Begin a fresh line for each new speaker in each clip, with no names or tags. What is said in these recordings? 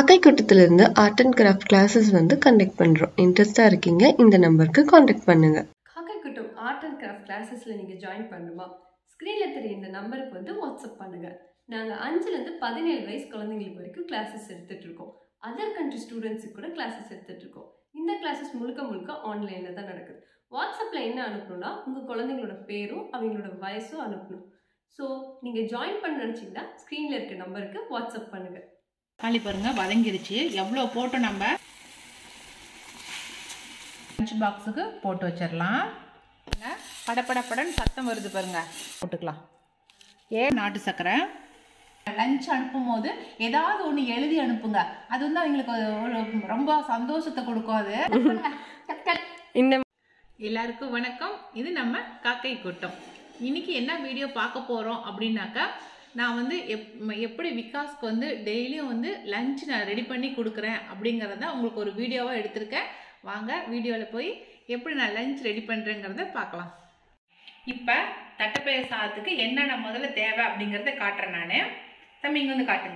காக்கை கூட்டத்திலிருந்து art and craft classes வந்து கண்டக்ட் பண்ணுறோம் இன்ட்ரெஸ்டாக இருக்கீங்க இந்த நம்பருக்கு காண்டாக்ட் பண்ணுங்கள்
காக்கைக்குட்டம் ஆர்ட் அண்ட் கிராஃப்ட் கிளாஸஸில் நீங்கள் ஜாயின் பண்ணணுமா ஸ்க்ரீனில் தெரிய இந்த நம்பருக்கு வந்து வாட்ஸ்அப் பண்ணுங்கள் நாங்கள் அஞ்சுலேருந்து பதினேழு வயசு குழந்தைங்களுக்கு வரைக்கும் கிளாஸஸ் எடுத்துகிட்டு இருக்கோம் அதர் கண்ட்ரி ஸ்டூடெண்ட்ஸுக்கு கூட கிளாஸஸ் எடுத்துகிட்டு இருக்கோம் இந்த கிளாஸஸ் முழுக்க முழுக்க ஆன்லைனில் தான் நடக்குது வாட்ஸ்அப்பில் என்ன அனுப்பணும்னா உங்கள் குழந்தைங்களோட பேரும் அவங்களோட வயசும் அனுப்பணும் ஸோ நீங்கள் ஜாயின் பண்ண நினச்சிங்கன்னா ஸ்க்ரீனில் இருக்க நம்பருக்கு வாட்ஸ்அப் பண்ணுங்கள்
தக்காளி பாருங்க வதங்கிருச்சு எவ்வளோ போட்டு நம்ம லஞ்ச் பாக்ஸுக்கு போட்டு வச்சிடலாம் படப்படப்படன்னு சத்தம் வருது பாருங்க போட்டுக்கலாம் ஏ நாட்டு சர்க்கரை லஞ்ச் அனுப்பும் போது ஏதாவது ஒன்று எழுதி அனுப்புங்க அது வந்து அவங்களுக்கு ஒரு ரொம்ப சந்தோஷத்தை கொடுக்கும் அது
இந்த
எல்லாருக்கும் வணக்கம் இது நம்ம காக்கை கூட்டம் இன்னைக்கு என்ன வீடியோ பார்க்க போகிறோம் அப்படின்னாக்கா நான் வந்து எப் எப்படி விகாஸ்க்கு வந்து டெய்லியும் வந்து லஞ்ச் நான் ரெடி பண்ணி கொடுக்குறேன் அப்படிங்கிறத உங்களுக்கு ஒரு வீடியோவாக எடுத்திருக்கேன் வாங்க வீடியோவில் போய் எப்படி நான் லஞ்ச் ரெடி பண்ணுறேங்கிறத பார்க்கலாம் இப்போ தட்டைப்பயிர் சாதத்துக்கு என்னென்ன முதல்ல தேவை அப்படிங்கிறத காட்டுறேன் நான் தம்பி இங்கே வந்து காட்டுங்க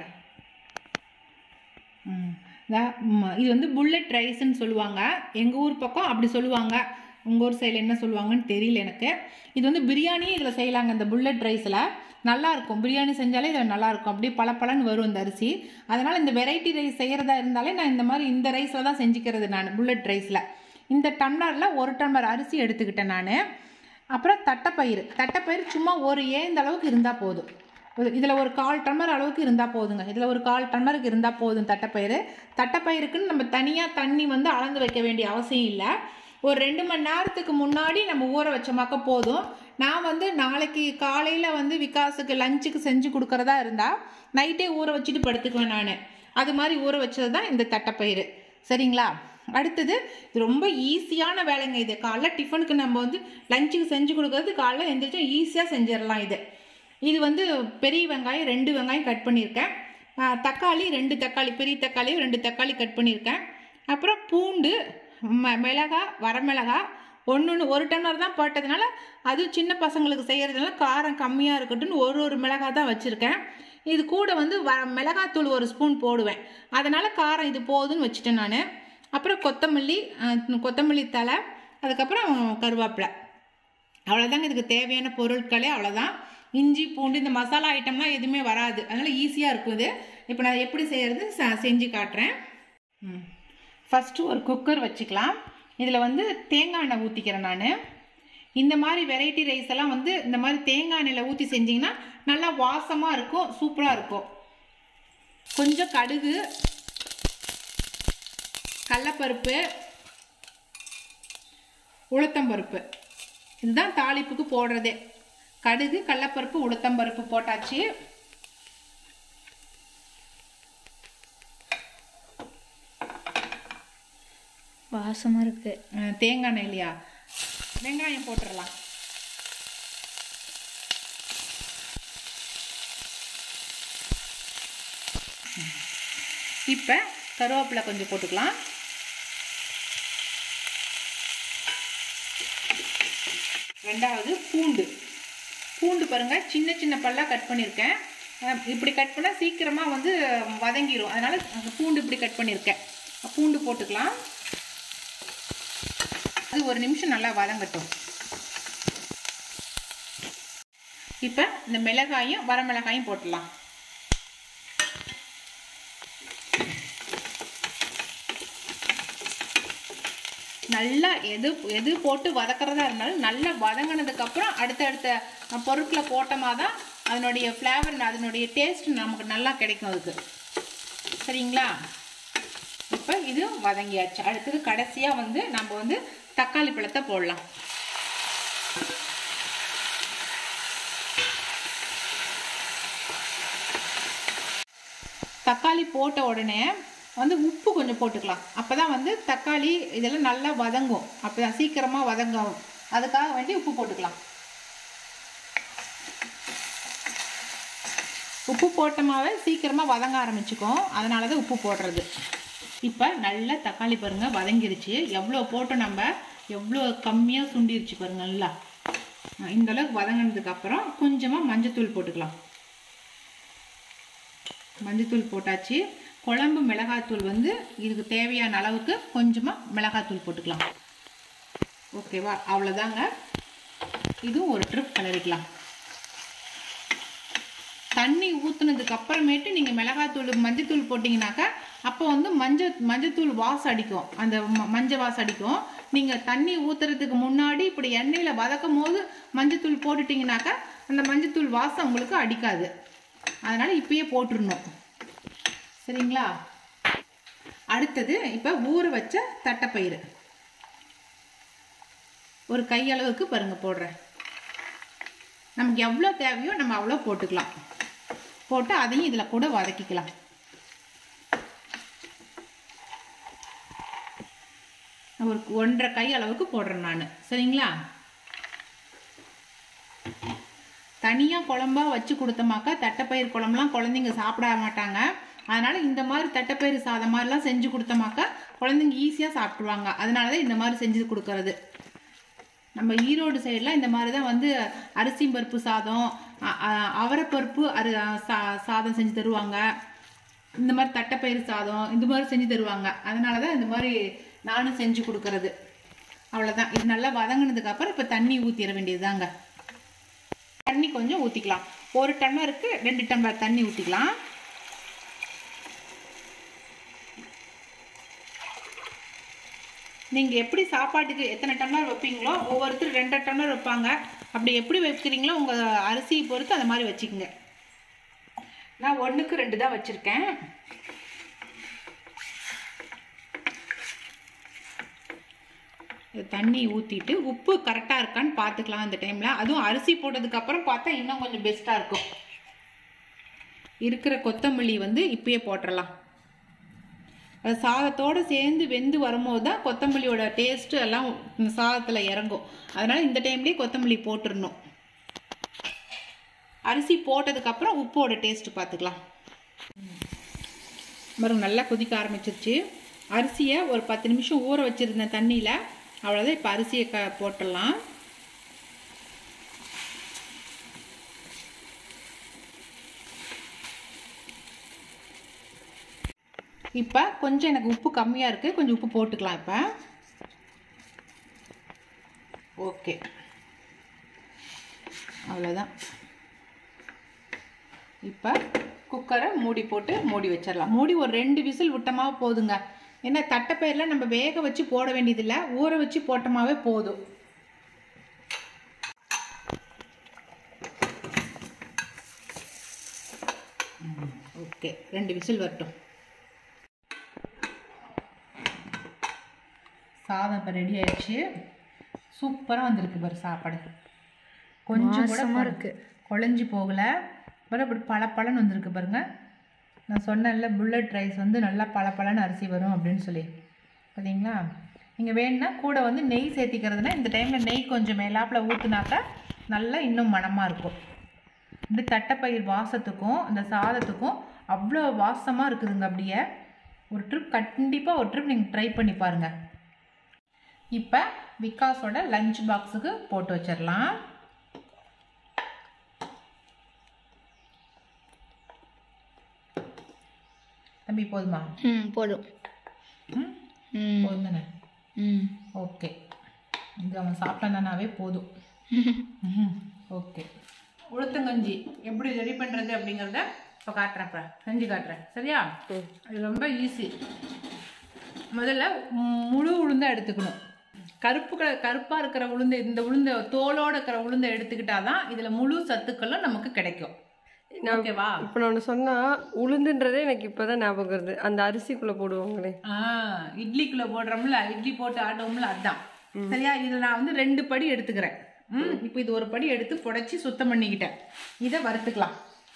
ம். இதா- ம், இது வந்து புல்லட் ரைஸ்ன்னு சொல்லுவாங்க எங்கள் ஊர் பக்கம் அப்படி சொல்லுவாங்க உங்கள் ஊர் சைடில் என்ன சொல்லுவாங்கன்னு தெரியல எனக்கு இது வந்து பிரியாணி இதில் செய்யலாங்க இந்த புல்லட் ரைஸில் நல்லா இருக்கும் பிரியாணி செஞ்சாலே இதில் நல்லா இருக்கும் அப்படியே பளபளன்னு வரும் இந்த அரிசி அதனால் இந்த வெரைட்டி ரைஸ் செய்கிறதா இருந்தாலே நான் இந்த மாதிரி இந்த ரைஸில் தான் செஞ்சுக்கிறது நான் புல்லட் ரைஸில் இந்த டம்ளரில் ஒரு டம்ளர் அரிசி எடுத்துக்கிட்டேன் நான் அப்புறம் தட்டைப்பயிறு தட்டைப்பயிறு சும்மா ஒரு ஏந்த அளவுக்கு இருந்தால் போதும் இதில் ஒரு கால் டம்ளர் அளவுக்கு இருந்தால் போதுங்க இதில் ஒரு கால் டம்ளருக்கு இருந்தால் போதும் தட்டைப்பயிறு தட்டைப்பயிறுக்குன்னு நம்ம தனியாக தண்ணி வந்து அளந்து வைக்க வேண்டிய அவசியம் இல்லை ஒரு ரெண்டு மணி நேரத்துக்கு முன்னாடி நம்ம ஊற வச்சோமாக்க போதும் நான் வந்து நாளைக்கு காலையில் வந்து விகாஸுக்கு லஞ்சுக்கு செஞ்சு கொடுக்குறதா இருந்தால் நைட்டே ஊற வச்சுட்டு படுத்துக்குவேன் நான் அது மாதிரி ஊற வச்சது தான் இந்த தட்டைப்பயிறு சரிங்களா அடுத்தது இது ரொம்ப ஈஸியான வேலைங்க இது காலைல டிஃபனுக்கு நம்ம வந்து லஞ்சுக்கு செஞ்சு கொடுக்கறது காலைல எந்திரிச்சா ஈஸியாக செஞ்சிடலாம் இது இது வந்து பெரிய வெங்காயம் ரெண்டு வெங்காயம் கட் பண்ணியிருக்கேன் ஆ, தக்காளி ரெண்டு தக்காளி பெரிய தக்காளி ரெண்டு தக்காளி கட் பண்ணியிருக்கேன் அப்புறம் பூண்டு ம மிளகா வரமிளகா ஒன்று ஒன்று ஒரு டம்ளர் தான் போட்டதுனால அது சின்ன பசங்களுக்கு செய்கிறதுனால காரம் கம்மியாக இருக்கட்டும்னு ஒரு ஒரு மிளகா தான் வச்சுருக்கேன் இது கூட வந்து வ மிளகாத்தூள் ஒரு ஸ்பூன் போடுவேன் அதனால் காரம் இது போதும்னு வச்சுட்டேன் நான் அப்புறம் கொத்தமல்லி ஆ, கொத்தமல்லி தலை அதுக்கப்புறம் கருவேப்பிலை அவ்வளோதாங்க இதுக்கு தேவையான பொருட்களே அவ்வளோதான் இஞ்சி பூண்டு இந்த மசாலா ஐட்டம்லாம் எதுவுமே வராது அதனால் ஈஸியாக இருக்கும் இது இப்போ நான் எப்படி செய்கிறது ச- செஞ்சு காட்டுறேன் ஃபஸ்ட்டு ஒரு குக்கர் வச்சுக்கலாம் இதில் வந்து தேங்காய் எண்ணெய் ஊற்றிக்கிறேன் நான் இந்த மாதிரி வெரைட்டி ரைஸ் எல்லாம் வந்து இந்த மாதிரி தேங்காய் எண்ணெயில் ஊற்றி செஞ்சிங்கன்னா நல்லா வாசமாக இருக்கும் சூப்பராக இருக்கும் கொஞ்சம் கடுகு கடலப்பருப்பு உளுத்தம்பருப்பு இதுதான் தாளிப்புக்கு போடுறதே கடுகு கடலப்பருப்பு உளுத்தம்பருப்பு போட்டாச்சு
வாசமாக இருக்கு
அஹ், தேங்காய் எண்ணெய் இல்லையா வெங்காயம் போட்டுடலாம் இப்போ கருவேப்பிலை கொஞ்சம் போட்டுக்கலாம் ரெண்டாவது பூண்டு பூண்டு பாருங்க சின்ன சின்ன பல்லாக கட் பண்ணியிருக்கேன் அஹ் இப்படி கட் பண்ணால் சீக்கிரமாக வந்து வதங்கிரும் அதனால் பூண்டு இப்படி கட் பண்ணியிருக்கேன் பூண்டு போட்டுக்கலாம் அது ஒரு நிமிஷம் நல்லா வதங்கட்டும் இப்போ இந்த மிளகாயும் வரமிளகாயும் போட்டுடலாம் நல்லா எது எது போட்டு வதக்கிறதா இருந்தாலும் நல்லா வதங்கினதுக்கப்புறம் அடுத்தடுத்த பொருட்களை போட்டோமா தான் அதனுடைய ஃப்ளேவர் அதனுடைய டேஸ்ட் நமக்கு நல்லா கிடைக்கும் அதுக்கு சரிங்களா இப்போ இது வதங்கியாச்சு அடுத்தது கடைசியாக வந்து நம்ம வந்து தக்காளி பழத்தை போடலாம் தக்காளி போட்ட உடனே வந்து உப்பு கொஞ்சம் போட்டுக்கலாம் அப்போ தான் வந்து தக்காளி இதெல்லாம் நல்லா வதங்கும் அப்போ தான் சீக்கிரமாக வதங்கும் அதுக்காக வேண்டி உப்பு போட்டுக்கலாம் உப்பு போட்டமாவே சீக்கிரமாக வதங்க ஆரம்பிச்சுக்கும் அதனால தான் உப்பு போடுறது இப்போ நல்லா தக்காளி பாருங்கள் வதங்கிருச்சு எவ்வளோ போட்டோம் நம்ம எவ்வளோ கம்மியாக சுண்டிருச்சு பாருங்க நல்லா அஹ் இந்த அளவுக்கு வதங்கினதுக்கு அப்புறம் கொஞ்சமாக மஞ்சத்தூள் போட்டுக்கலாம் மஞ்சத்தூள் போட்டாச்சு குழம்பு மிளகாத்தூள் வந்து இதுக்கு தேவையான அளவுக்கு கொஞ்சமாக மிளகாத்தூள் போட்டுக்கலாம் ஓகேவா அவ்வளோதாங்க இதுவும் ஒரு ட்ரிப் கிளறிக்கலாம் தண்ணி ஊற்றுனதுக்கு அப்புறமேட்டு நீங்கள் மிளகாத்தூள் மஞ்சத்தூள் போட்டிங்கனாக்கா அப்போ வந்து மஞ்சள் மஞ்சத்தூள் வாசம் அடிக்கும் அந்த ம- மஞ்சள் வாசம் அடிக்கும் நீங்கள் தண்ணி ஊற்றுறதுக்கு முன்னாடி இப்படி எண்ணெயில் வதக்கும் போது மஞ்சத்தூள் போட்டுட்டிங்கனாக்கா அந்த மஞ்சத்தூள் வாசம் உங்களுக்கு அடிக்காது அதனால் இப்பயே போட்டுருணும் சரிங்களா அடுத்தது இப்போ ஊற வச்ச தட்டைப்பயிறு ஒரு கையளவுக்கு பாருங்க போடுறேன் நமக்கு எவ்வளோ தேவையோ நம்ம அவ்வளோ போட்டுக்கலாம் போட்டு அதையும் இதில் கூட வதக்கிக்கலாம் ஒரு ஒன்றரை கை அளவுக்கு போடுறேன் நான் சரிங்களா தனியாக குழம்பா வச்சு கொடுத்தமாக்கா தட்டைப்பயிர் குழம்புலாம் குழந்தைங்க சாப்பிட மாட்டாங்க அதனால் இந்த மாதிரி தட்டைப்பயிறு சாதம் மாதிரிலாம் செஞ்சு கொடுத்தமாக்கா குழந்தைங்க ஈஸியாக சாப்பிட்ருவாங்க அதனால தான் இந்த மாதிரி செஞ்சு கொடுக்கறது நம்ம ஈரோடு சைடெலாம் இந்த மாதிரி தான் வந்து அரிசி பருப்பு சாதம் அ- அ- அவரைப்பருப்பு அரு சா சாதம் செஞ்சு தருவாங்க இந்த மாதிரி தட்டைப்பயிறு சாதம் இந்த மாதிரி செஞ்சு தருவாங்க அதனால தான் இந்த மாதிரி நானும் செஞ்சு கொடுக்கறது அவ்வளோதான் இது நல்லா வதங்கினதுக்கு அப்புறம் இப்போ தண்ணி ஊற்றிட வேண்டியதுதாங்க தண்ணி கொஞ்சம் ஊற்றிக்கலாம் ஒரு டம்ளருக்கு ரெண்டு டம்ளர் தண்ணி ஊற்றிக்கலாம் நீங்கள் எப்படி சாப்பாட்டுக்கு எத்தனை டம்ளர் வைப்பீங்களோ ஒவ்வொருத்தர் ரெண்டரை டம்ளர் வைப்பாங்க அப்படி எப்படி வைக்கிறீங்களோ உங்கள் அரிசியை பொறுத்து அந்த மாதிரி வச்சுக்கோங்க நான் ஒன்றுக்கு ரெண்டு தான் வச்சுருக்கேன் தண்ணி ஊற்றிட்டு உப்பு கரெக்டாக இருக்கான்னு பார்த்துக்கலாம் அந்த டைமில் அதுவும் அரிசி போட்டதுக்கப்புறம் பார்த்தா இன்னும் கொஞ்சம் பெஸ்ட்டாக இருக்கும் இருக்கிற கொத்தமல்லி வந்து இப்பயே போட்டுடலாம் அது சாதத்தோடு சேர்ந்து வெந்து வரும்போது தான் கொத்தமல்லியோட டேஸ்ட்டு எல்லாம் சாதத்தில் இறங்கும் அதனால் இந்த டைம்லேயே கொத்தமல்லி போட்டுடணும் அரிசி போட்டதுக்கப்புறம் உப்போட டேஸ்ட்டு பார்த்துக்கலாம் பாருங்க நல்லா கொதிக்க ஆரம்பிச்சிருச்சு அரிசியை ஒரு பத்து நிமிஷம் ஊற வச்சுருந்தேன் தண்ணியில் அவ்வளோதான் இப்போ அரிசியை க போட்டுடலாம் இப்போ கொஞ்சம் எனக்கு உப்பு கம்மியாக இருக்குது கொஞ்சம் உப்பு போட்டுக்கலாம் இப்போ ஓகே அவ்வளோதான் இப்போ குக்கரை மூடி போட்டு மூடி வச்சிடலாம் மூடி ஒரு ரெண்டு விசில் விட்டோமா போதுங்க ஏன்னா தட்டைப்பயிரில் நம்ம வேக வச்சு போட வேண்டியதில்லை ஊற வச்சு போட்டோமாவே போதும் ஓகே ரெண்டு விசில் வரட்டும் சாதம் இப்போ ரெடி ஆயிடுச்சு சூப்பராக வந்திருக்கு பாரு சாப்பாடு கொஞ்சம் கூட
வாசமா
கொ-
இருக்கு.
குழஞ்சி போகல பாரு இப்படி பளபளன்னு வந்திருக்கு பாருங்க நான் சொன்னேன்ல புல்லட் ரைஸ் வந்து நல்லா பளபளன்னு அரிசி வரும் அப்படின்னு சொல்லி பார்த்தீங்களா நீங்கள் வேணும்னா கூட வந்து நெய் சேர்த்திக்கிறதுனா இந்த டைமில் நெய் கொஞ்சம் மேலாப்பில் ஊற்றுனாக்கா நல்லா இன்னும் மணமாக இருக்கும் இப்படி தட்டைப்பயிர் வாசத்துக்கும் இந்த சாதத்துக்கும் அவ்வளோ வாசமாக இருக்குதுங்க அப்படியே ஒரு ட்ரிப் கண்டிப்பாக ஒரு ட்ரிப் நீங்கள் ட்ரை பண்ணி பாருங்கள் இப்போ விகாஸோட லஞ்ச் பாக்ஸுக்கு போட்டு வச்சிடலாம் தம்பி போதுமா
ம் போதும்
ம்
ம்
போதும் தானே
ம்
ஓகே இது அவன் சாப்பிட்டானாவே போதும் ம் ஓகே உளுத்தங்கஞ்சி எப்படி ரெடி பண்ணுறது அப்படிங்கிறத இப்போ காட்டுறேன் இப்போ செஞ்சு காட்டுறேன் சரியா இது ரொம்ப ஈஸி முதல்ல ம், முழு உளுந்தை எடுத்துக்கணும் கருப்பு கலர் கருப்பாக இருக்கிற உளுந்து இந்த உளுந்த தோலோட இருக்கிற உளுந்தை எடுத்துக்கிட்டா தான் இதில் முழு சத்துக்களும் நமக்கு கிடைக்கும்
நான்
ஓகேவா
இப்போ நான் ஒன்று சொன்னால் உளுந்துன்றதே எனக்கு இப்போ தான் ஞாபகம் வருது அந்த அரிசிக்குள்ளே போடுவாங்களே
ஆ இட்லிக்குள்ள போடுறோம்ல இட்லி போட்டு ஆட்டுவோம்ல அதான் சரியா இதில் நான் வந்து ரெண்டு படி எடுத்துக்கிறேன் ம் இப்போ இது ஒரு படி எடுத்து புடைச்சி சுத்தம் பண்ணிக்கிட்டேன் இதை வறுத்துக்கலாம்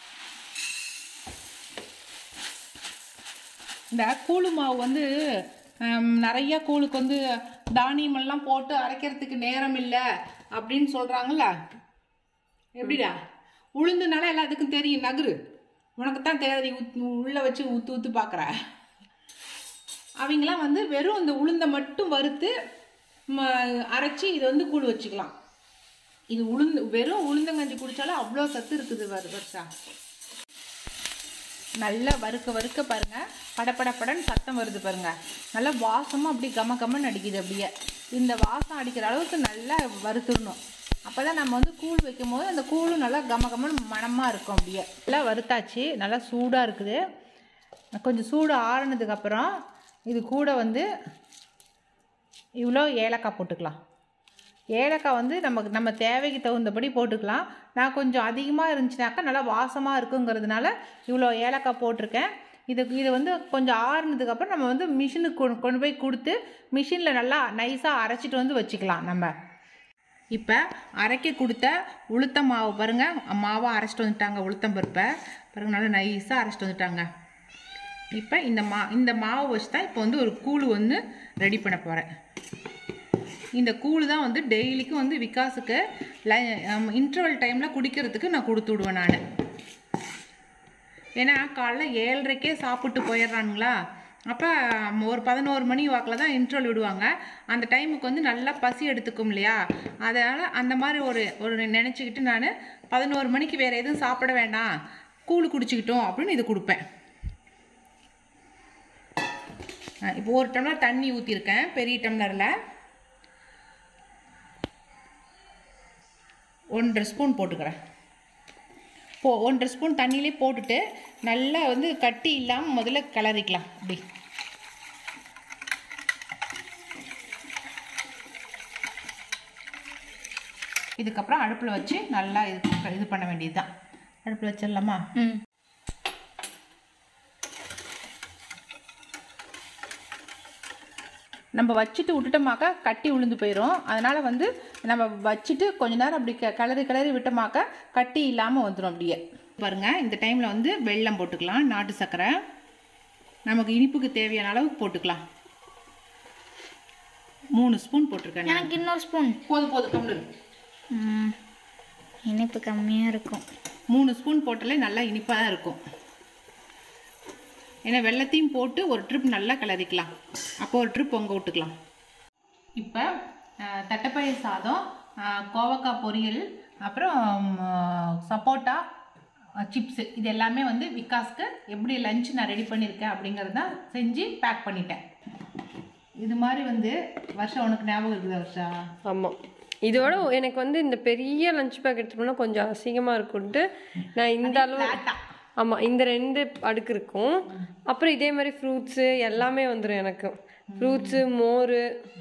இந்த கூழு மாவு வந்து ஹம், நிறைய கூழுக்கு வந்து தானியமெல்லாம் போட்டு அரைக்கிறதுக்கு நேரம் இல்லை அப்படின்னு சொல்கிறாங்கல்ல எப்படிடா உளுந்துனால எல்லாத்துக்கும் தெரியும் நகரு உனக்கு தான் தேவை ஊத் உள்ளே வச்சு ஊற்று ஊற்று பார்க்குற அவங்களாம் வந்து வெறும் இந்த உளுந்தை மட்டும் வறுத்து ம- அரைச்சி இதை வந்து கூழ் வச்சுக்கலாம் இது உளுந்து வெறும் உளுந்தங்கஞ்சி குடிச்சாலும் அவ்வளோ சத்து இருக்குது வரு வருஷா நல்லா வறுக்க வறுக்க பாருங்க படபடப்படன்னு சத்தம் வருது பாருங்க நல்லா வாசமாக அப்படியே கம கமன்னு அடிக்குது அப்படியே இந்த வாசம் அடிக்கிற அளவுக்கு நல்லா வறுத்துடணும் அப்போ தான் நம்ம வந்து கூழ் வைக்கும் போது அந்த கூழும் நல்லா கம கமன்னு மணமாக இருக்கும் அப்படியே நல்லா வறுத்தாச்சு நல்லா சூடாக இருக்குது கொஞ்சம் சூடு ஆறுனதுக்கப்புறம் இது கூட வந்து இவ்வளோ ஏலக்காய் போட்டுக்கலாம் ஏலக்காய் வந்து நமக்கு நம்ம தேவைக்கு தகுந்தபடி போட்டுக்கலாம் நான் கொஞ்சம் அதிகமாக இருந்துச்சுனாக்கா நல்லா வாசமாக இருக்குங்கிறதுனால இவ்வளோ ஏலக்காய் போட்டிருக்கேன் இது இது வந்து கொஞ்சம் ஆறுனதுக்கப்புறம் நம்ம வந்து மிஷினுக்கு கொண்டு கொண்டு போய் கொடுத்து மிஷினில் நல்லா நைஸாக அரைச்சிட்டு வந்து வச்சுக்கலாம் நம்ம இப்போ அரைக்க கொடுத்த உளுத்த மாவு பாருங்க மாவை அரைச்சிட்டு வந்துட்டாங்க உளுத்தம் பருப்பை பாருங்க நல்லா நைஸாக அரைச்சிட்டு வந்துட்டாங்க இப்போ இந்த மா இந்த மாவு வச்சு தான் இப்போ வந்து ஒரு கூழ் வந்து ரெடி பண்ண போகிறேன் இந்த கூழ் தான் வந்து டெய்லிக்கும் வந்து விகாஸுக்கு ல இன்டர்வல் டைமில் குடிக்கிறதுக்கு நான் கொடுத்து விடுவேன் நான் ஏன்னா காலைல ஏழரைக்கே சாப்பிட்டு போயிடுறானுங்களா அப்போ ஒரு பதினோரு மணி வாக்கில் தான் இன்ட்ரோல் விடுவாங்க அந்த டைமுக்கு வந்து நல்லா பசி எடுத்துக்கும் இல்லையா அதனால் அந்த மாதிரி ஒரு ஒரு நினச்சிக்கிட்டு நான் பதினோரு மணிக்கு வேறு எதுவும் சாப்பிட வேண்டாம் கூழ் குடிச்சிக்கிட்டோம் அப்படின்னு இது கொடுப்பேன் இப்போ ஒரு டம்ளர் தண்ணி ஊற்றிருக்கேன் பெரிய டம்ளரில் ஒன்றரை ஸ்பூன் போட்டுக்கிறேன் போ ஒன்றரை ஸ்பூன் தண்ணியிலே போட்டுட்டு நல்லா வந்து கட்டி இல்லாமல் முதல்ல கிளறிக்கலாம் அப்படி இதுக்கப்புறம் அடுப்பில் வச்சு நல்லா இது இது பண்ண வேண்டியது தான் அடுப்பில் வச்சிடலாமா
ம்
நம்ம வச்சுட்டு விட்டுட்டோமாக்கா கட்டி உளுந்து போயிடும் அதனால் வந்து நம்ம வச்சுட்டு கொஞ்ச நேரம் அப்படி க கிளறி கிளறி விட்டோமாக்கா கட்டி இல்லாமல் வந்துடும் அப்படியே பாருங்க இந்த டைமில் வந்து வெல்லம் போட்டுக்கலாம் நாட்டு சர்க்கரை நமக்கு இனிப்புக்கு தேவையான அளவுக்கு போட்டுக்கலாம் மூணு ஸ்பூன் போட்டிருக்கேன் நான்.
எனக்கு இன்னொரு ஸ்பூன்
போதும் போதும் கம்மிடு
ம், இனிப்பு கம்மியாக இருக்கும்
மூணு ஸ்பூன் போட்டாலே நல்லா இனிப்பாக தான் இருக்கும் ஏன்னா வெள்ளத்தையும் போட்டு ஒரு ட்ரிப் நல்லா கிளறிக்கலாம் அப்போ ஒரு ட்ரிப் பொங்க விட்டுக்கலாம் இப்போ தட்டைப்பயிறு சாதம் அஹ், கோவக்காய் பொரியல் அப்புறம் அஹ், சப்போட்டா சிப்ஸு இது எல்லாமே வந்து விகாஸ்க்கு எப்படி லஞ்ச் நான் ரெடி பண்ணியிருக்கேன் அப்படிங்கிறத செஞ்சு பேக் பண்ணிட்டேன் இது மாதிரி வந்து வருஷம் உனக்கு ஞாபகம் இருக்குதா வருஷா
ஆமாம் இதோட எனக்கு வந்து இந்த பெரிய லஞ்ச் பேக் எடுத்துட்டோம்னா கொஞ்சம் அசிங்கமாக இருக்கும்ட்டு நான் இந்த அளவு
flat-ஆ.
ஆமாம் இந்த ரெண்டு அடுக்கு இருக்கும் அப்புறம் இதே மாதிரி ஃப்ரூட்ஸு எல்லாமே வந்துடும் எனக்கு ஃப்ரூட்ஸு மோர்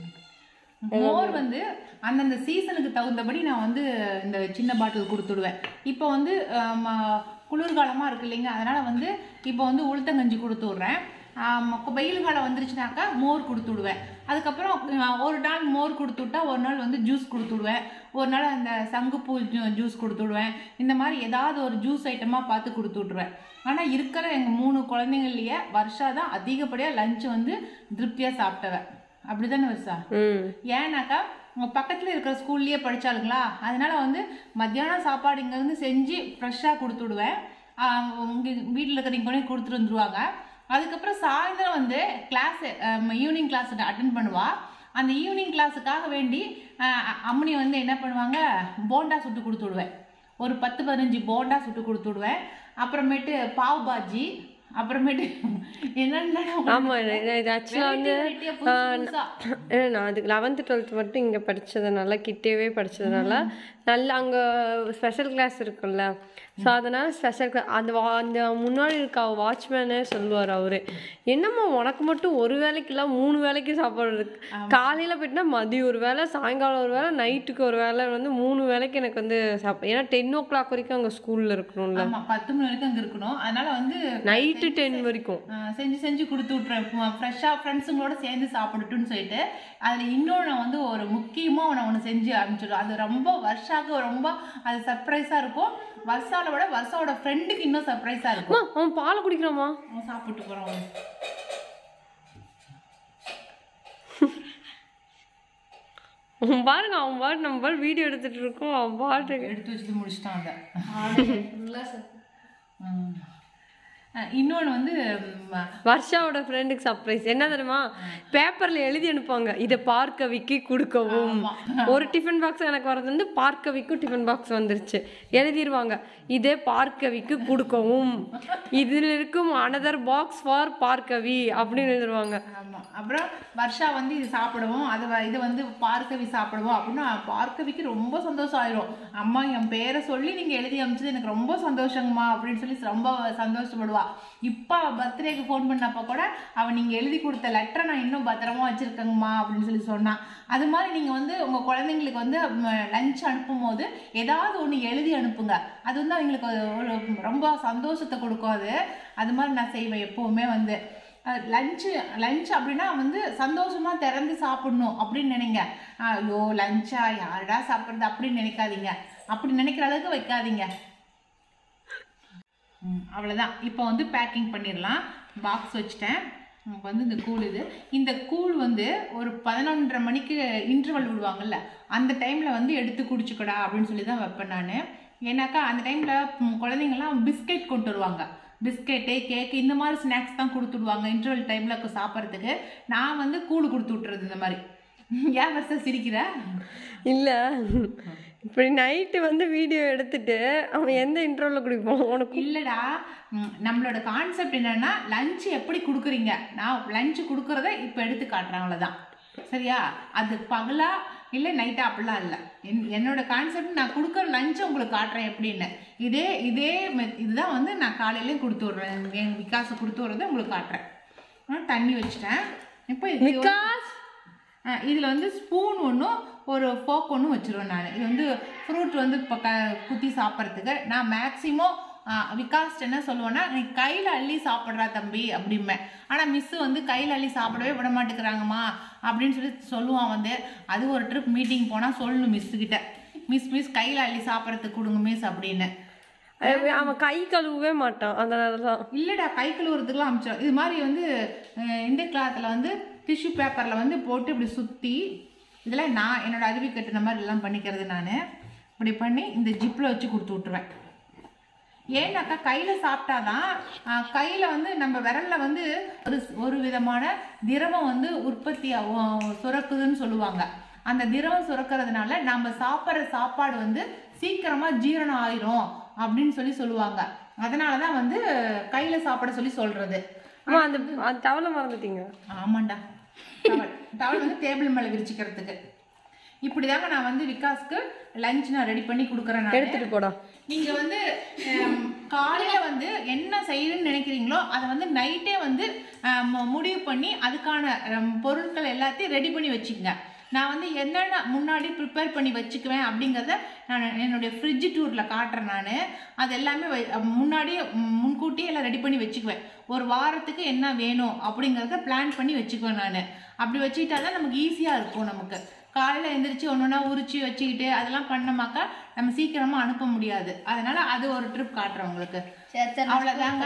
மோர் வந்து அந்தந்த சீசனுக்கு தகுந்தபடி நான் வந்து இந்த சின்ன பாட்டில் கொடுத்துடுவேன் இப்போ வந்து ஆம், குளிர்காலமாக இருக்கு இல்லைங்க அதனால் வந்து இப்போ வந்து உளுத்தங்கஞ்சி கொடுத்து விட்றேன் ஆம், வெயில் காலம் வந்துருச்சுனாக்கா மோர் கொடுத்து விடுவேன் அதுக்கப்புறம் ஆ, ஒரு நாள் மோர் கொடுத்து விட்டா ஒரு நாள் வந்து ஜூஸ் கொடுத்து விடுவேன் ஒரு நாள் அந்த சங்குப்பூ ஜூ- ஜூஸ் கொடுத்து விடுவேன் இந்த மாதிரி ஏதாவது ஒரு ஜூஸ் ஐட்டமாக பார்த்து கொடுத்து விட்ருவேன் ஆனால் இருக்கிற எங்கள் மூணு குழந்தைங்கள்லையே வருஷா தான் அதிகப்படியாக லஞ்ச் வந்து திருப்தியாக சாப்பிட்டவன் அப்படிதானே வருஷா
ம்
ஏன்னாக்கா உங்க பக்கத்துல இருக்கிற ஸ்கூல்லயே படிச்சாளுங்களா அதனால வந்து மத்தியானம் சாப்பாடு இங்க இருந்து செஞ்சு ஃப்ரெஷ்ஷாக கொடுத்து விடுவேன் ஆஹ் உங்க வீட்டில் இருக்கிறவங்க கொண்டு போய் கொடுத்துட்டு வந்துருவாங்க அதுக்கப்புறம் சாயந்தரம் வந்து கிளாஸ் ஈவினிங் கிளாஸ் அட்டன் பண்ணுவா அந்த ஈவினிங் கிளாஸுக்காக வேண்டி ஆஹ் அம்மனி வந்து என்ன பண்ணுவாங்க போண்டா சுட்டு கொடுத்து விடுவேன் ஒரு பத்து பதினஞ்சு போண்டா சுட்டு கொடுத்து விடுவேன் அப்புறமேட்டு பாவ் பாஜி அப்புறமேட்டு என்னென்ன
ஆமாம் இது ஆக்சுவலாக வந்து
variety variety-ஆ புதுசு புதுசா.
ஏன்னா நான் அதுக்கு லெவன்த்து டுவெல்த் மட்டும் இங்கே படித்ததுனால கிட்டேவே படித்ததுனால நல்லா அங்கே ஸ்பெஷல் கிளாஸ் இருக்குல்ல ஸோ அதனால் ஸ்பெஷல் கிளாஸ் அந்த வா அந்த முன்னாடி இருக்க வாட்ச்மேனே சொல்லுவார் அவரு என்னம்மா உனக்கு மட்டும் ஒரு வேலைக்கு இல்லை மூணு வேலைக்கு சாப்பாடு இருக்கு காலையில் போயிட்டுனா மதியம் ஒரு வேளை சாயங்காலம் ஒரு வேளை நைட்டுக்கு ஒரு வேளை வந்து மூணு வேலைக்கு எனக்கு வந்து சாப்பிட ஏன்னா டென் ஓ கிளாக் வரைக்கும் அங்கே ஸ்கூலில் இருக்கணும்ல
ஆமா பத்து மணி வரைக்கும் அங்க இருக்கணும் அதனால வந்து
நைட்டு டென் வரைக்கும்
ஆஹ், செஞ்சு செஞ்சு கொடுத்து விட்றேன் ஃப்ரெஷ்ஷாக ஃப்ரெண்ட்ஸுங்களோட சேர்ந்து சாப்பிடட்டும்னு சொல்லிட்டு அதில் இன்னொன்று வந்து ஒரு முக்கியமாக ஒன்று ஒன்று செஞ்சு அனுப்பிச்சிடும் அது ரொம்ப வருஷாக்கு ரொம்ப அது சர்ப்ரைஸாக இருக்கும் வருஷால விட வருஷாவோட ஃப்ரெண்டுக்கு இன்னும் சர்ப்ரைஸாக இருக்கும்
அம்மா அவன் பாலை குடிக்கிறாமா
அவன் சாப்பிட்டு போகிறோம்
அவன் பாருங்க அவன் பாட்டு நம்ம பாட்டு வீடியோ எடுத்துட்டு இருக்கோம் அவன் பாட்டு
எடுத்து வச்சுட்டு முடிச்சிட்டான் அதை ம். இன்னொன்று வந்து ம்,
வர்ஷாவோட ஃப்ரெண்டுக்கு சர்ப்ரைஸ் என்ன தெரியுமா பேப்பர்ல எழுதி அனுப்புவாங்க இதை பார்க்கவிக்கு கொடுக்கவும் ஒரு டிஃபன் பாக்ஸ் எனக்கு வரது வந்து பார்க்கவிக்கும் டிஃபன் பாக்ஸ் வந்துருச்சு எழுதிருவாங்க இதே பார்க்கவிக்கு கொடுக்கவும் இதில் இருக்கும் அனதர் பாக்ஸ் ஃபார் பார்க்கவி அப்படின்னு எழுதிருவாங்க
ஆமாம் அப்புறம் வர்ஷா வந்து இது சாப்பிடுவோம் அது வ- இது வந்து பார்க்கவி சாப்பிடுவோம் அப்படின்னா பார்க்கவிக்கு ரொம்ப சந்தோஷம் ஆயிரும் அம்மா என் பேரை சொல்லி நீங்கள் எழுதி அமிச்சது எனக்கு ரொம்ப சந்தோஷங்கம்மா அப்படின்னு சொல்லி ரொம்ப சந்தோஷப்படுவா இப்போ பர்த்டேக்கு ஃபோன் பண்ணப்போ கூட அவள் நீங்கள் எழுதி கொடுத்த லெட்டரை நான் இன்னும் பத்திரமா வச்சுருக்கேங்கம்மா அப்படின்னு சொல்லி சொன்னான் அது மாதிரி நீங்கள் வந்து உங்கள் குழந்தைங்களுக்கு வந்து லஞ்ச் அனுப்பும் போது ஏதாவது ஒன்று எழுதி அனுப்புங்க அது வந்து அவங்களுக்கு ஒரு- ஒரு ரொம்ப சந்தோஷத்தை கொடுக்கும் அது அது மாதிரி நான் செய்வேன் எப்போவுமே வந்து லஞ்சு லஞ்ச் அப்படின்னா வந்து சந்தோஷமா திறந்து சாப்பிடணும் அப்படின்னு நினைங்க ஐயோ லஞ்சா யாருடா சாப்பிட்றது அப்படின்னு நினைக்காதீங்க அப்படி நினைக்கிற அளவுக்கு வைக்காதீங்க ம், அவ்வளவுதான் இப்போ வந்து பேக்கிங் பண்ணிடலாம் பாக்ஸ் வச்சுட்டேன் இப்போ வந்து இந்த கூழ் இது இந்த கூழ் வந்து ஒரு பதினொன்றரை மணிக்கு இன்டர்வல் விடுவாங்கல்ல அந்த டைமில் வந்து எடுத்து குடிச்சுக்கடா அப்படின்னு சொல்லி தான் வைப்பேன் நான் ஏன்னாக்கா அந்த டைமில் குழந்தைங்கள்லாம் பிஸ்கெட் கொண்டு வருவாங்க பிஸ்கெட்டு கேக்கு இந்த மாதிரி ஸ்நாக்ஸ் தான் கொடுத்துடுவாங்க இன்டர்வல் டைமில் சாப்பிட்றதுக்கு நான் வந்து கூழ் கொடுத்து விட்டுறது இந்த மாதிரி ஏன் வருஷம் சிரிக்கிற
இல்ல இப்படி நைட்டு வந்து வீடியோ எடுத்துட்டு அவன் எந்த இன்டர்வியூல குடிப்பான் உனக்கு
இல்லடா ம், நம்மளோட கான்செப்ட் என்னன்னா லஞ்ச் எப்படி கொடுக்குறீங்க நான் லஞ்ச் கொடுக்கறத இப்போ எடுத்து காட்டுறேன் அவ்வளோதான் சரியா அது பகலா இல்லை நைட்டா அப்படிலாம் இல்லை என் என்னோட கான்செப்ட் நான் கொடுக்குற லஞ்சை உங்களுக்கு காட்டுறேன் எப்படின்னு இதே இதே மெ- இதுதான் வந்து நான் காலையிலேயும் கொடுத்து விட்றேன் என் விகாசை கொடுத்து விட்றதை உங்களுக்கு காட்டுறேன் ஆ, தண்ணி வச்சுட்டேன் இப்போ இது
விகாஸ்
இதில் வந்து ஸ்பூன் ஒன்றும் ஒரு ஃபோக் ஒன்றும் வச்சுருவேன் நான் இது வந்து ஃப்ரூட் வந்து இப்போ க குத்தி சாப்பிட்றதுக்கு நான் மேக்ஸிமம் விகாஸ்ட் என்ன சொல்லுவேன்னா நீ கையில் அள்ளி சாப்பிட்றா தம்பி அப்படிம்பேன் ஆனால் மிஸ்ஸு வந்து கையில் அள்ளி சாப்பிடவே விட மாட்டேங்கிறாங்கம்மா அப்படின்னு சொல்லி சொல்லுவான் வந்து அது ஒரு ட்ரிப் மீட்டிங் போனால் சொல்லணும் மிஸ்ஸுக்கிட்ட மிஸ் மிஸ் கையில் அள்ளி சாப்பிட்றதுக்கு கொடுங்க மிஸ் அப்படின்னு
அவன் அவன் கை கழுவவே மாட்டான் அதனால தான்
இல்லைடா கை கழுவுறதுக்குலாம் அமிச்சிடும் இது மாதிரி வந்து அஹ், இந்த கிளாத்தில் வந்து டிஷ்யூ பேப்பரில் வந்து போட்டு இப்படி சுற்றி இதெல்லாம் நான் என்னோட அருவி கட்டுன மாதிரி எல்லாம் பண்ணிக்கிறது நான் இப்படி பண்ணி இந்த ஜிப்பில் வச்சு கொடுத்து விட்ருவேன் ஏன்னாக்கா கையில் சாப்பிட்டாதான் கையில் வந்து நம்ம விரல்ல வந்து ஒரு ஒரு விதமான திரவம் வந்து உற்பத்தி ஆகும், சுரக்குதுன்னு சொல்லுவாங்க அந்த திரவம் சுரக்கிறதுனால நம்ம சாப்பிட்ற சாப்பாடு வந்து சீக்கிரமாக ஜீரணம் ஆயிரும் அப்படின்னு சொல்லி சொல்லுவாங்க அதனால தான் வந்து கையில் சாப்பிட சொல்லி சொல்கிறது
அம்மா அந்த அந்த தவளை மறந்துட்டீங்க
ஆமாண்டா டவல் டவல் வந்து டேபிள் மேலே விரிச்சிக்கிறதுக்கு இப்படிதாங்க நான் வந்து விகாஸ்க்கு லஞ்ச் நான் ரெடி பண்ணி கொடுக்குறேன் நான்
எடுத்துட்டு போடா
நீங்க வந்து ஹம், காலையில வந்து என்ன செய்யணும்னு நினைக்கிறீங்களோ அதை வந்து நைட்டே வந்து ஹம், முடிவு பண்ணி அதுக்கான ஹம், பொருட்கள் எல்லாத்தையும் ரெடி பண்ணி வச்சுக்கங்க நான் வந்து என்னென்ன முன்னாடி ப்ரிப்பேர் பண்ணி வச்சுக்குவேன் அப்படிங்கிறத நான் என்னுடைய ஃப்ரிட்ஜ் டூரில் காட்டுறேன் நான் அது எல்லாமே வை- முன்னாடியே ம், முன்கூட்டியே எல்லாம் ரெடி பண்ணி வச்சுக்குவேன் ஒரு வாரத்துக்கு என்ன வேணும் அப்படிங்கிறத பிளான் பண்ணி வச்சுக்குவேன் நான் அப்படி வச்சுக்கிட்டா தான் நமக்கு ஈஸியாக இருக்கும் நமக்கு காலையில் எந்திரிச்சு ஒன்று ஒன்றா உரிச்சு வச்சுக்கிட்டு அதெல்லாம் பண்ணோமாக்கா நம்ம சீக்கிரமாக அனுப்ப முடியாது அதனால அது ஒரு ட்ரிப் காட்டுறேன் உங்களுக்கு
சரி சரி
அவ்வளோதாங்க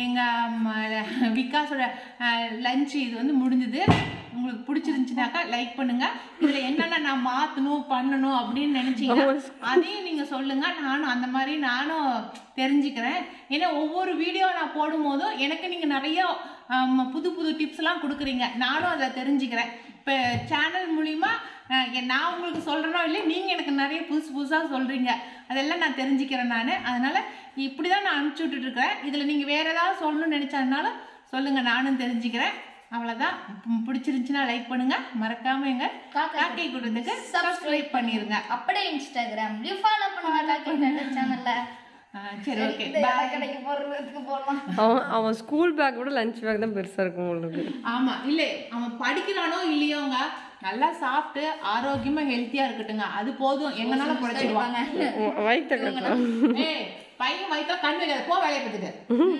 எங்கள் விகாஸோட லஞ்ச் இது வந்து முடிஞ்சது உங்களுக்கு பிடிச்சிருந்துச்சுனாக்கா லைக் பண்ணுங்க இதில் என்னென்ன நான் மாற்றணும் பண்ணணும் அப்படின்னு நினச்சிங்கன்னா அதையும் நீங்கள் சொல்லுங்க நானும் அந்த மாதிரி நானும் தெரிஞ்சுக்கிறேன் ஏன்னா ஒவ்வொரு வீடியோ நான் போடும்போதும் எனக்கு நீங்கள் நிறைய ஆம், புது புது டிப்ஸ்லாம் கொடுக்குறீங்க நானும் அதை தெரிஞ்சுக்கிறேன் இப்போ சேனல் மூலிமா அஹ், எ- நான் உங்களுக்கு சொல்கிறனோ இல்லை நீங்கள் எனக்கு நிறைய புதுசு புதுசாக சொல்கிறீங்க அதெல்லாம் நான் தெரிஞ்சுக்கிறேன் நான் அதனால் இப்படி தான் நான் அனுப்பிச்சி விட்டுட்ருக்கிறேன் இதில் நீங்கள் வேறு ஏதாவது சொல்லணும்னு நினச்சதுனாலும் சொல்லுங்கள் நானும் தெரிஞ்சுக்கிறேன் அவ்வளோதான் ம், பிடிச்சிருந்துச்சுன்னா லைக் பண்ணுங்கள் மறக்காமல் எங்கள்
காக்கை
காக்கை கூட்டத்துக்கு சப்ஸ்கிரைப் பண்ணிடுங்க
அப்படியே இன்ஸ்டாகிராம்லயும் ஃபாலோ பண்ணுங்க காக்கி சேனல்ல
அஹ், சரி ஓகே
இந்த இலை கடைக்கு போறதுக்கு போகலாம்
அவன் அவன் ஸ்கூல் பேக் விட லஞ்ச் பேக் தான் பெருசா இருக்கும் உங்களுக்கு
ஆமா இல்ல அவன் படிக்கிறானோ இல்லையோங்க நல்லா சாப்பிட்டு ஆரோக்கியமா ஹெல்த்தியா இருக்கட்டுங்க அது போதும் எங்கனால பிழைச்சிடுவாங்க
வயிற்ற கட்டலாம்
ஏய் பையன் வயித்தா கண் வைக்காத போ வேலையை பார்த்துட்டு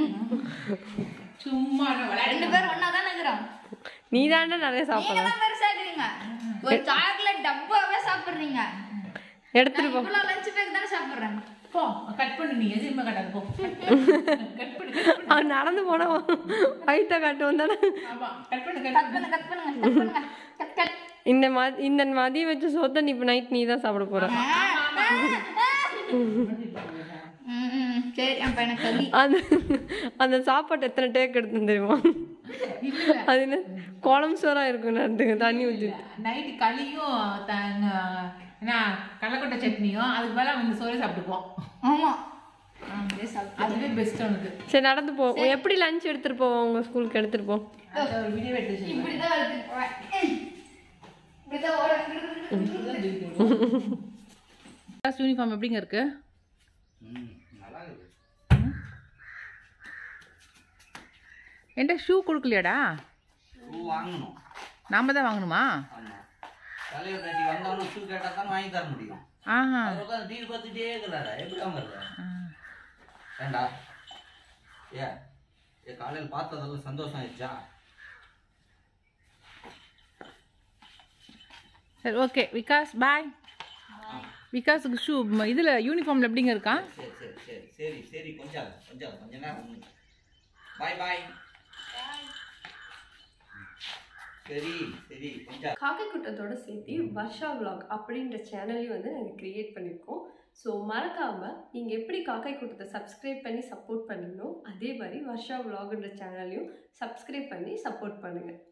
சும்மா விளையாடு
ரெண்டு பேரும் ஒன்னா தானே இருக்கிறோம்
நீ தாண்டா நிறைய
நீங்க
சாப்பிடலாம்
தான் பெருசா இருக்கிறீங்க ஒரு சாக்லேட் டப்பாவே சாப்பிடுறீங்க
எடுத்துட்டு போ
இவ்வளவு லஞ்ச் பேக் தானே சாப்பிடுறேன்
போ கட் பண்ணு நீ எதுவுமே கட்டாது போ கட் பண்ணு cut பண்ணு.
அவன் நடந்து போனா வயிற்ற காட்டுவோம் தானே
ஆமா கட் பண்ணு கட்
கட் பண்ணுங்க கட் பண்ணுங்க கட் பண்ணுங்க கட் கட்
இந்த ம- இந்த மதியம் வச்ச சோத்தை நீ இப்போ நைட் நீ தான் சாப்பிட போற
ம், ம். சரி சரி அப்ப எனக்கு களி
அந்த அந்த சாப்பாடு எத்தனை டேக் எடுத்து தெரியுமா
இல்ல
அது என்ன குழம்பு சோறா இருக்கும் நடந்துங்க தண்ணி ஊற்றி
நைட்டு களியும் த- என்ன கடலக்கொட்டை சட்னியும் அதுக்கு மேலே வந்து சோறே சாப்பிட்டுப்போம்
ஆமா அப்படியே சாப்பிட்டு
அதுவே பெஸ்ட் உனக்கு
சரி நடந்து போ எப்படி லஞ்ச் எடுத்துட்டு போவோம் உங்க ஸ்கூலுக்கு எடுத்துட்டு போ
அந்த ஒரு வீடியோ எடுத்து வச்சிருக்கேன்.
இப்படிதான் எடுத்துட்டு போவேன் இப்படிதான் ஓட
கிளாஸ் யூனிஃபார்ம் எப்படிங்க இருக்கு என்கிட்ட ஷூ கொடுக்கலையாடா
ஷூ வாங்கணும்
நாம தான் வாங்கணுமா
ஆமா தலைவர் நேற்று வந்தவனும் ஷூ கேட்டால் தான் வாங்கி தர முடியும்
ஆஹா
அவர் உட்காந்து டிவி பார்த்துட்டே இருக்கிறாரா எப்படி வாங்குறது ஏண்டா ஏ ஏ காலையில் பார்த்ததெல்லாம் சந்தோஷம் ஆயிடுச்சா
சரி ஓகே விகாஸ் பாய் விகாஸுக்கு ஷூ இதில் யூனிஃபார்மில் எப்படிங்க இருக்கான்
சரி சரி சரி சரி சரி கொஞ்சம் ஆகு, கொஞ்சம் ஆகு, கொஞ்ச நேரம் பாய் பாய் சரி சரி கொஞ்சம் ஆகு.
காக்கை கூட்டத்தோட சேர்த்து வர்ஷா vlog அப்படின்ற சேனலையும் வந்து நாங்கள் கிரியேட் பண்ணியிருக்கோம் ஸோ மறக்காமல் நீங்கள் எப்படி காக்கை கூட்டத்தை சப்ஸ்கிரைப் பண்ணி சப்போர்ட் பண்ணணும் அதே மாதிரி வர்ஷா vlogன்ற சேனலையும் சப்ஸ்கிரைப் பண்ணி சப்போர்ட் பண்ணுங்கள்